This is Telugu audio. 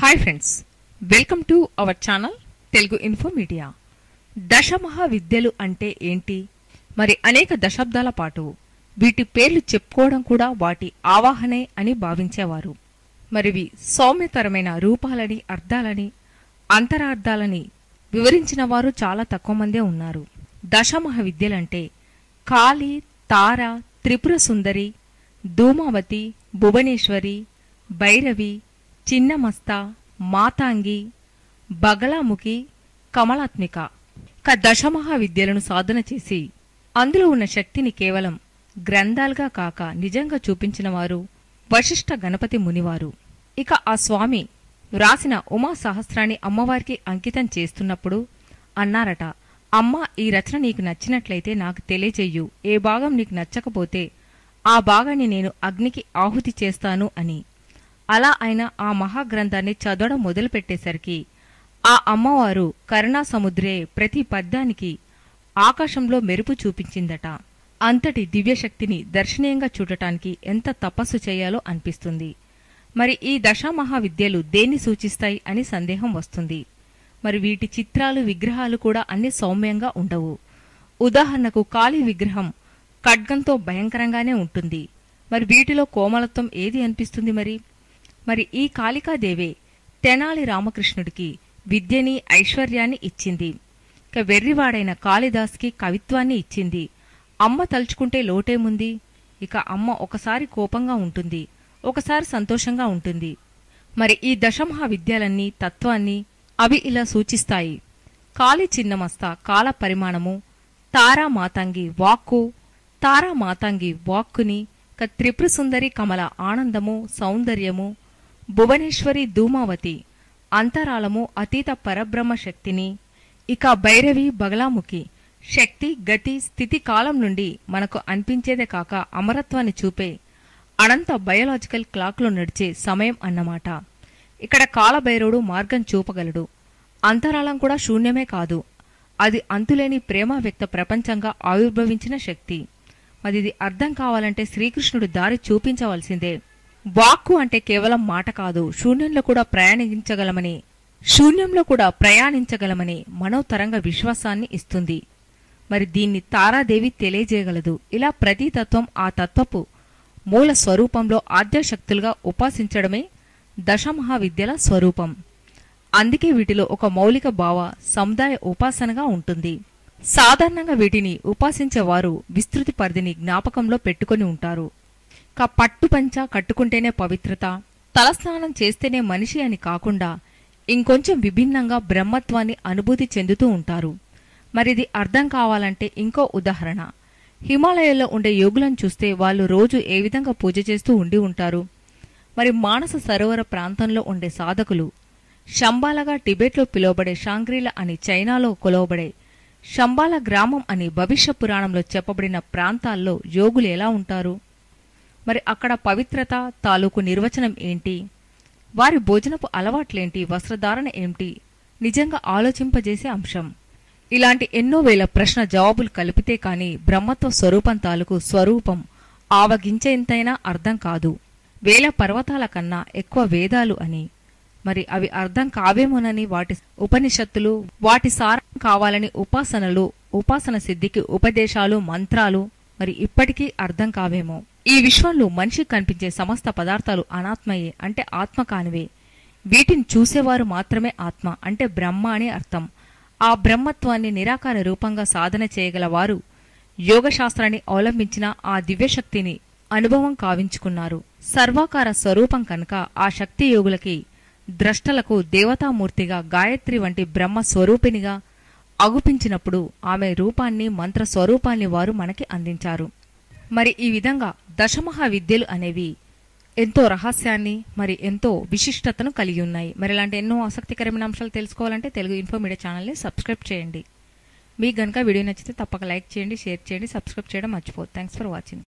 hi friends welcome to our channel Telugu info media దశమహా విద్యలు అంటే ఏంటి మరి అనేక దశాబ్దాల పాటు వీటి పేర్లు చెప్పుకోవడం కూడా వాటి ఆవాహనే అని భావించేవారు మరివి సౌమ్యతరమైన రూపాలని అర్థాలని అంతరార్థాలని వివరించిన వారు చాలా తక్కువ మందే ఉన్నారు దశమహ విద్యలంటే కాళి తార త్రిపుర సుందరి ధూమావతి భువనేశ్వరి భైరవి చిన్నమస్త మాతాంగి బగలాముఖి కమలాత్మిక క దశమహా విద్యలను సాధన చేసి అందులో ఉన్న శక్తిని కేవలం గ్రంథాలుగా కాక నిజంగా చూపించిన వారు వశిష్ఠ గణపతి మునివారు ఇక ఆ స్వామి వ్రాసిన ఉమా సహస్రాన్ని అమ్మవారికి అంకితం చేస్తున్నప్పుడు అన్నారట అమ్మ ఈ రచన నీకు నచ్చినట్లయితే నాకు తెలియజెయ్యు ఏ భాగం నీకు నచ్చకపోతే ఆ భాగాన్ని నేను అగ్నికి ఆహుతి చేస్తాను అని అలా ఆయన ఆ మహాగ్రంథాన్ని చదవడం మొదలుపెట్టేసరికి ఆ అమ్మవారు కరుణా సముద్రే ప్రతి పద్యానికి ఆకాశంలో మెరుపు చూపించిందట అంతటి దివ్యశక్తిని దర్శనీయంగా చూడటానికి ఎంత తపస్సు చేయాలో అనిపిస్తుంది మరి ఈ దశామహావిద్యలు దేన్ని సూచిస్తాయి అని సందేహం వస్తుంది మరి వీటి చిత్రాలు విగ్రహాలు కూడా అన్ని సౌమ్యంగా ఉండవు ఉదాహరణకు కాళీ విగ్రహం ఖడ్గంతో భయంకరంగానే ఉంటుంది మరి వీటిలో కోమలత్వం ఏది అనిపిస్తుంది మరి మరి ఈ కాళికాదేవే తెనాలి రామకృష్ణుడికి విద్యని ఐశ్వర్యాన్ని ఇచ్చింది ఇక వెర్రివాడైన కాళిదాస్కి కవిత్వాన్ని ఇచ్చింది అమ్మ తలుచుకుంటే లోటేముంది ఇక అమ్మ ఒకసారి కోపంగా ఉంటుంది ఒకసారి సంతోషంగా ఉంటుంది మరి ఈ దశమహా విద్యలన్నీ తత్వాన్ని అవి ఇలా సూచిస్తాయి కాలి చిన్నమస్త కాల పరిమాణము తారా మాతంగి వాక్కు తారా మాతంగి వాక్కుని ఇక త్రిపుర సుందరి కమల ఆనందము సౌందర్యము భువనేశ్వరి ధూమావతి అంతరాళము అతీత పరబ్రహ్మ శక్తిని ఇక భైరవి బగలాముఖి శక్తి గతి స్థితి కాలం నుండి మనకు అనిపించేదే కాక అమరత్వాన్ని చూపే అనంత బయోలాజికల్ క్లాక్లో నడిచే సమయం అన్నమాట ఇక్కడ కాలభైరవుడు మార్గం చూపగలడు అంతరాళం కూడా శూన్యమే కాదు అది అంతులేని ప్రేమ వ్యక్త ప్రపంచంగా ఆవిర్భవించిన శక్తి మరి ఇది అర్థం కావాలంటే శ్రీకృష్ణుడు దారి చూపించవలసిందే వాక్కు అంటే కేవలం మాట కాదు శూన్యంలో కూడా ప్రయాణించగలమని శూన్యంలో కూడా ప్రయాణించగలమని మనోతరంగ విశ్వాసాన్ని ఇస్తుంది మరి దీన్ని తారాదేవి తెలియజేయగలదు ఇలా ప్రతి తత్వం ఆ తత్వపు మూల స్వరూపంలో ఆద్యశక్తులుగా ఉపాసించడమే దశమహావిద్యల స్వరూపం అందుకే వీటిలో ఒక మౌలిక భావ సముదాయ ఉపాసనగా ఉంటుంది సాధారణంగా వీటిని ఉపాసించేవారు విస్తృతి పరిధిని జ్ఞాపకంలో పెట్టుకొని ఉంటారు క పట్టు పంచ కట్టుకుంటేనే పవిత్రత తలస్నానం చేస్తేనే మనిషి అని కాకుండా ఇంకొంచెం విభిన్నంగా బ్రహ్మత్వాన్ని అనుభూతి చెందుతూ ఉంటారు మరిది అర్థం కావాలంటే ఇంకో ఉదాహరణ హిమాలయాల్లో ఉండే యోగులను చూస్తే వాళ్ళు రోజు ఏ విధంగా పూజ చేస్తూ ఉండి ఉంటారు మరి మానస సరోవర ప్రాంతంలో ఉండే సాధకులు శంబాలగా టిబెట్లో పిలువబడే షాంగ్రీల అని చైనాలో కొలవబడే శంబాల గ్రామం అని భవిష్య పురాణంలో చెప్పబడిన ప్రాంతాల్లో యోగులు ఎలా ఉంటారు మరి అక్కడ పవిత్రత తాలూకు నిర్వచనం ఏంటి వారి భోజనపు అలవాట్లేంటి వస్త్రధారణ ఏంటి నిజంగా ఆలోచింపజేసే అంశం ఇలాంటి ఎన్నో వేల ప్రశ్న జవాబులు కలిపితే కాని బ్రహ్మత్వ స్వరూపం తాలూకు స్వరూపం ఆవగించేంతైనా అర్థం కాదు వేల పర్వతాల కన్నా ఎక్కువ వేదాలు అని మరి అవి అర్థం కావేమోనని వాటి ఉపనిషత్తులు వాటి సారం కావాలని ఉపాసనలు ఉపాసన సిద్ధికి ఉపదేశాలు మంత్రాలు మరి ఇప్పటికీ అర్థం కావేమో ఈ విశ్వంలో మనిషికి కనిపించే సమస్త పదార్థాలు అనాత్మయే అంటే ఆత్మ కానివే వీటిని చూసేవారు మాత్రమే ఆత్మ అంటే బ్రహ్మ అని అర్థం ఆ బ్రహ్మత్వాన్ని నిరాకార రూపంగా సాధన చేయగల వారు యోగశాస్త్రాన్ని అవలంబించిన ఆ దివ్యశక్తిని అనుభవం కావించుకున్నారు సర్వాకార స్వరూపం కనుక ఆ శక్తి యోగులకి ద్రష్టలకు దేవతామూర్తిగా గాయత్రి వంటి బ్రహ్మ స్వరూపినిగా అగుపించినప్పుడు ఆమె రూపాన్ని మంత్ర స్వరూపాన్ని వారు మనకి అందించారు మరి ఈ విధంగా దశమహా విద్యలు అనేవి ఎంతో రహస్యాన్ని మరి ఎంతో విశిష్టతను కలిగి ఉన్నాయి మరి ఇలాంటి ఎన్నో ఆసక్తికరమైన అంశాలు తెలుసుకోవాలంటే తెలుగు ఇన్ఫో మీడియా ఛానల్ని సబ్స్క్రైబ్ చేయండి మీకు గనుక వీడియో నచ్చితే తప్పక లైక్ చేయండి షేర్ చేయండి సబ్స్క్రైబ్ చేయడం మర్చిపోదు థ్యాంక్స్ ఫర్ వాచింగ్